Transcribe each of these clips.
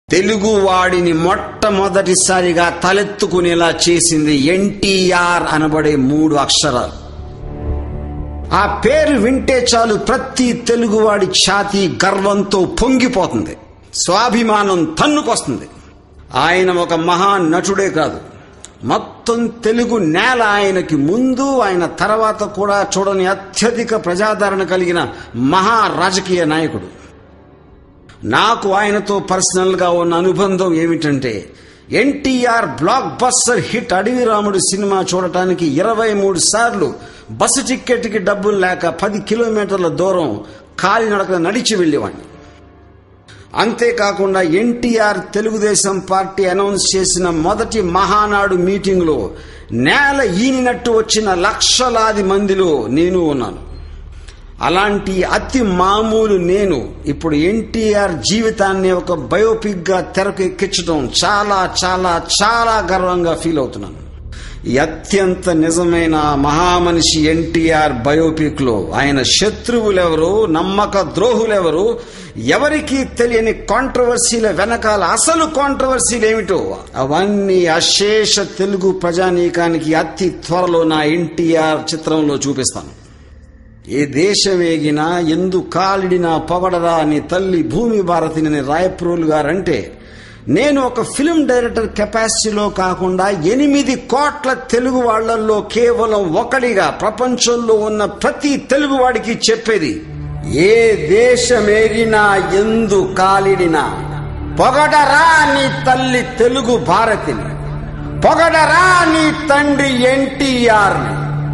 తెలుగువాడిని మొట్టమొదటిసారిగా తలెత్తుకునేలా చేసింది ఎన్టీఆర్ అనబడే మూడు అక్షరాలు ఆ పేరు వింటే చాలు ప్రతి తెలుగువాడి ఛాతీ గర్వంతో పొంగిపోతుంది స్వాభిమానం తన్నుకొస్తుంది ఆయన ఒక మహా నటుడే కాదు మొత్తం తెలుగు నేల ఆయనకి ముందు ఆయన తర్వాత కూడా చూడని అత్యధిక ప్రజాదరణ కలిగిన మహా రాజకీయ నాయకుడు నాకు ఆయనతో పర్సనల్ గా ఉన్న అనుబంధం ఏమిటంటే ఎన్టీఆర్ బ్లాక్ బస్టర్ హిట్ అడవి రాముడు సినిమా చూడటానికి ఇరవై మూడు సార్లు బస్సు టిక్కెట్కి డబ్బులు లేక పది కిలోమీటర్ల దూరం కాలినడక నడిచి వెళ్ళేవాడిని అంతేకాకుండా ఎన్టీఆర్ తెలుగుదేశం పార్టీ అనౌన్స్ చేసిన మొదటి మహానాడు మీటింగ్లో నేల ఈనినట్టు వచ్చిన లక్షలాది మందిలో నేను ఉన్నాను అలాంటి అతి మామూలు నేను ఇప్పుడు ఎన్టీఆర్ జీవితాన్ని ఒక బయోపిక్ గా తెరకు ఎక్కించడం చాలా చాలా చాలా గర్వంగా ఫీల్ అవుతున్నాను ఈ అత్యంత నిజమైన మహామనిషి ఎన్టీఆర్ బయోపిక్ లో ఆయన శత్రువులెవరు నమ్మక ద్రోహులెవరు ఎవరికీ తెలియని కాంట్రవర్సీల వెనకాల అసలు కాంట్రవర్సీలు ఏమిటో అవన్నీ అశేష తెలుగు ప్రజానీకానికి అతి త్వరలో నా ఎన్టీఆర్ చిత్రంలో చూపిస్తాను ఏ దేశమేగినా ఎందు కాలిడినా పొగడరా అని తల్లి భూమి భారతిని రాయప్రోలు గారంటే నేను ఒక ఫిల్మ్ డైరెక్టర్ కెపాసిటీలో కాకుండా ఎనిమిది కోట్ల తెలుగు వాళ్లల్లో కేవలం ఒకడిగా ప్రపంచంలో ఉన్న ప్రతి తెలుగువాడికి చెప్పేది ఏ దేశమేగినా ఎందు కాలిడినా పొగడరా నీ తల్లి తెలుగు భారతిని పొగడరా నీ తండ్రి ఎన్టీఆర్ని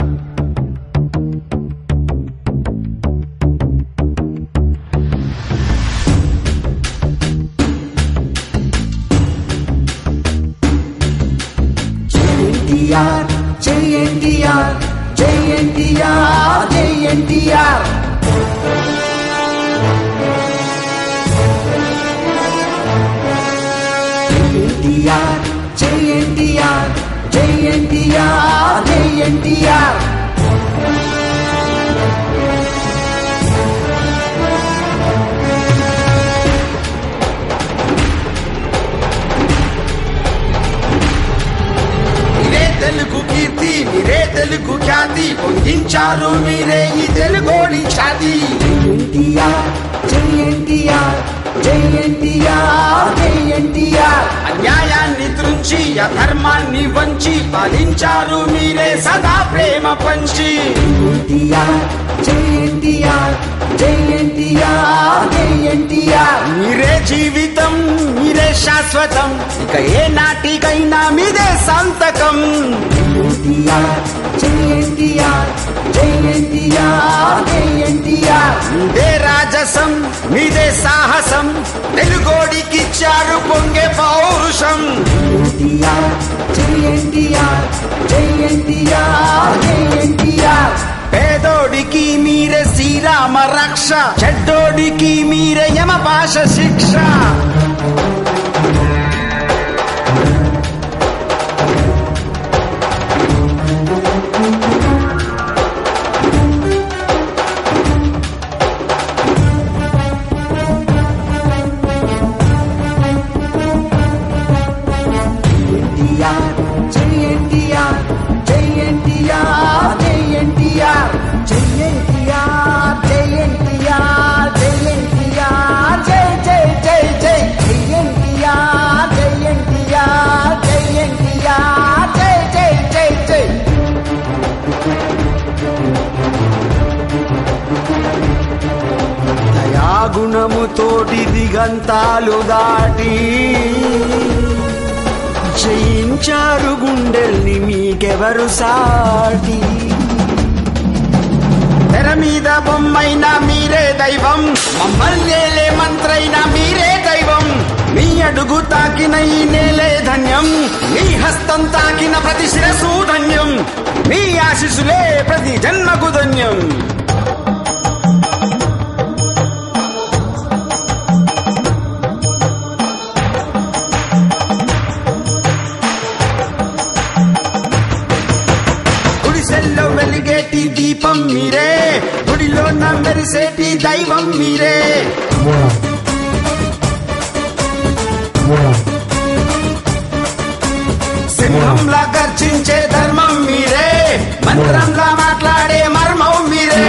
ఎన్టీఆర్ జై ఎన్టీఆర్ జై ఎన్టీఆర్ జై ఎన్టీఆర్ ఎన్టీఆర్ జై ఎన్టీఆర్ జై ఎన్టీఆర్ జై ఎన్టీఆర్ మీరే తెలుగు కీర్తి మీరే తెలుగు ఖ్యాతి పొందించారు మీరే ఈ తెలుగోడి ఖ్యాతి ఎన్టీఆర్ జై ఎన్టీఆర్ జై ఎన్టీఆర్ జై ఎన్టీఆర్ అన్యాయాన్ని త్రుంచి అధర్మాన్ని వంచి పాలించారు మీరే సదా ప్రేమ పంచి ఎన్టీఆర్ జై ఎన్టీఆర్ జై ఎన్టీఆర్ జై ఎన్టీఆర్ మీరే జీవితం మీరే శాశ్వతం ఇక ఏ నాటికైనా మీదే సంతకం ఎన్టీఆర్ జై ఎన్టీఆర్ జై ఎన్టీఆర్ జై ఎన్టీఆర్ మీదే రాజసం మీదే సాహసం తెలుగోడికిచ్చారు పొంగే పౌరుషం ఎన్టీఆర్ జై ఎన్టీఆర్ జై ఎన్టీఆర్ జై ఎన్టీఆర్ పేదోడికి మీరే శ్రీరామ రక్ష చెడ్డోడికి మీరే యమ భాష శిక్ష ఎన్టీఆర్ జై ఎన్టీఆర్ జై ఎన్టీఆర్ జై ఎన్టీఆర్ జై ఎన్టీఆర్ జై ఎన్టీఆర్ జై ఎన్టీఆర్ జై జై జై జై జై ఎన్టీఆర్ జై ఎన్టీఆర్ జై ఎన్టీఆర్ జై జై జై జై దయాగుణముతోటి దిగంతాలు దాటి జయించారు గుండెల్ని మీకెవరు సాటి తెర మీద బొమ్మైనా మీరే దైవం మమ్మల్ని మంత్రైనా మీరే దైవం మీ అడుగు తాకిన ఈ నేలే ధన్యం మీ హస్తం తాకిన ప్రతి శిరసు ధన్యం మీ ఆశిసులే ప్రతి జన్మకు ధన్యం గుడిసెల్లో వెలిగేటి దీపం మీరే గుడిలో మెరిసేటి దైవం మీరే సింహంలా గర్జించే ధర్మం మీరే మంత్రంలా మాట్లాడే మర్మం మీరే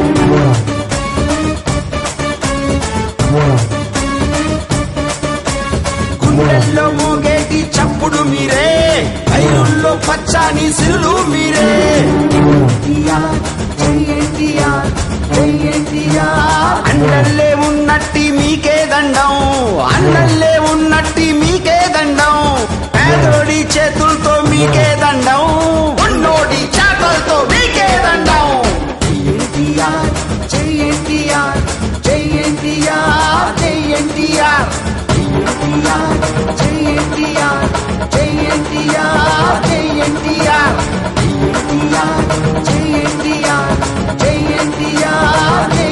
గుండెల్లో మోగేటి చప్పుడు మీరే ఐరుల్లో పచ్చాని సిరులు మీరే ఎన్టీఆర్ జై ఎన్టీఆర్ జై ఎన్టీఆర్ అన్నల్లే ఉన్నట్టి మీకే దండం అన్నల్లే ఉన్నట్టి మీకే దండం పేదోడి చేతులతో మీకే దండం ఉన్నోడి చేతలతో మీకే దండం ఎన్టీఆర్ జై ఎన్టీఆర్ జై ఎన్టీఆర్ జై ఎన్టీఆర్ ఎన్టీఆర్ జై ఎన్టీఆర్ జై ఎన్టీఆర్ జై ఎన్టీఆర్ ఎన్టీఆర్ జై ఎన్టీఆర్ జై ఎన్టీఆర్ జై